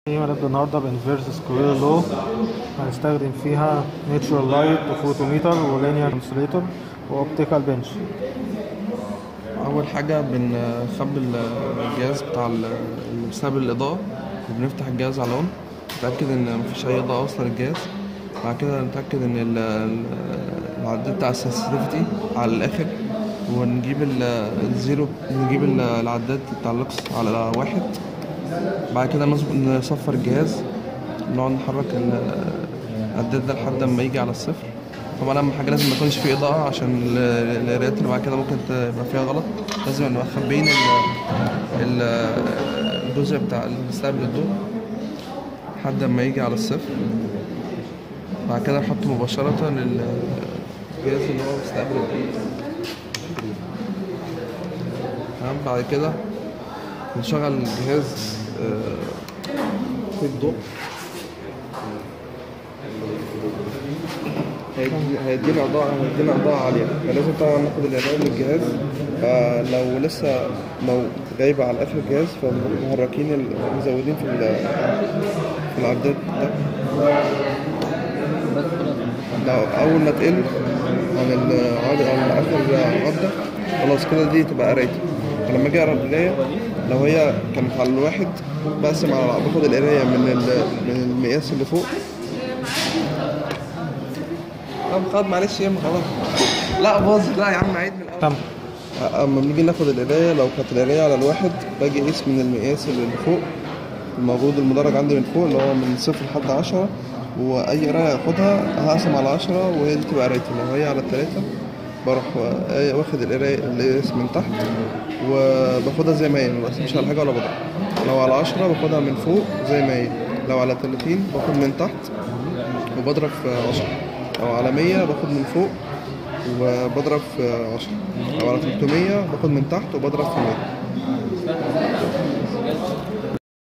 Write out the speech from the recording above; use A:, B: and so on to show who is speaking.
A: هنبدأ النهاردة بانفيرس سكوير لو هنستخدم فيها نيتشرال لايت وفوتوميتر ولينير انسوليتور واوبتيكال بنش
B: اول حاجه بنخبي الجهاز بتاع ال- اللي بيستقبل الاضاءه وبنفتح الجهاز على اون نتاكد ان مفيش اي اضاءه واصله للجهاز بعد كده نتاكد ان ال- ال- العداد بتاع السنسيتيفيتي على الاخر ونجيب ال- الزيرو نجيب ال- العداد بتاع اللوكس على واحد بعد كده نص- نصفر الجهاز نقعد نحرك ال- العداد ده لحد ما يجي على الصفر طبعا اهم حاجه لازم ما يكونش فيه اضاءه عشان ال- القرايات اللي بعد كده ممكن تبقى فيها غلط لازم نبقى مخبيين ال- ال- الجزء بتاع اللي بيستقبل الضوء لحد ما يجي على الصفر بعد كده نحطه مباشرة للجهاز اللي هو بيستقبل الضوء تمام بعد كده نشغل الجهاز آه، في الضوء هيدي- هيدينا اضاءه هيدينا اضاءه عاليه فلازم طبعا ناخد القرايه من الجهاز فلو لسه لو جايبه على اخر الجهاز فمحركين ال- مزودين في ال- في العداد ده لو اول ما تقل عن العدد عن اخر عدة خلاص كده دي تبقى قرايتي فلما اجي اقرا القرايه لو هي كانت على الواحد بقسم على باخد القرايه من ال- من المقياس اللي فوق طب خلاص معلش يا خلاص لا باظت لا يا عم عيد من الاول
A: تم
B: اما بنيجي ناخد القرايه لو كانت القرايه على الواحد باجي اقيس من المقياس اللي فوق الموجود المدرج عندي من فوق اللي هو من صفر لحد عشرة واي قرايه اخدها هقسم على عشرة وهي دي تبقى قرايتي لو هي على التلاتة بروح وا- واخد القرايه القياس من تحت وباخدها زي ما هي ما بقسمش على حاجه ولا بضرب لو على عشرة باخدها من فوق زي ما هي لو على تلاتين باخد من تحت وبضرب في عشرة لو على مية باخد من فوق وبضرب في عشرة لو على 300 باخد من تحت وبضرب في 100